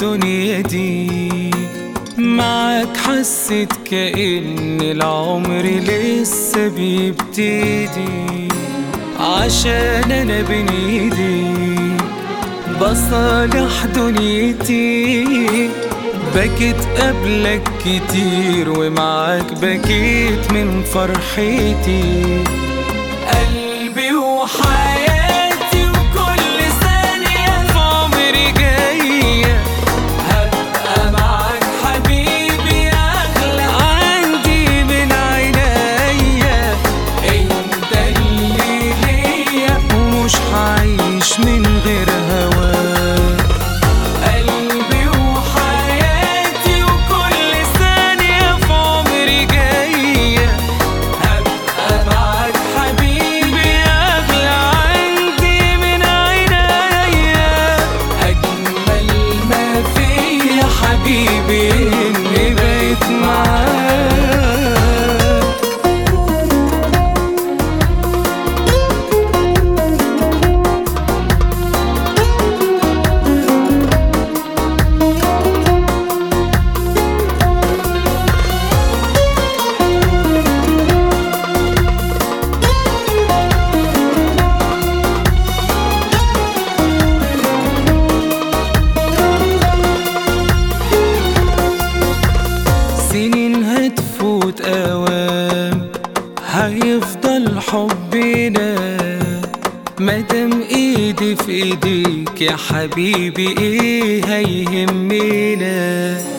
الدنيا دي معاك حسيت كأن العمر لسه بيبتدي عشان انا بين ايديك بصالح دنيتي بكيت قبلك كتير ومعاك بكيت من فرحتي قلبي وحياتي وكل ثانية في عمري جاية هبقى معاك حبيبي أغلى عندي من عينيا انت اللي ليا ومش هعيش من غير هواك قلبي وحياتي وكل ثانية في عمري جاية هبقى معاك حبيبي أغلى عندي من عينيا أجمل ما فيا حبيبي إني بقيت معاك سنين هتفوت أوام هيفضل حبنا مادام ايدي في ايديك يا حبيبي ايه هيهمنا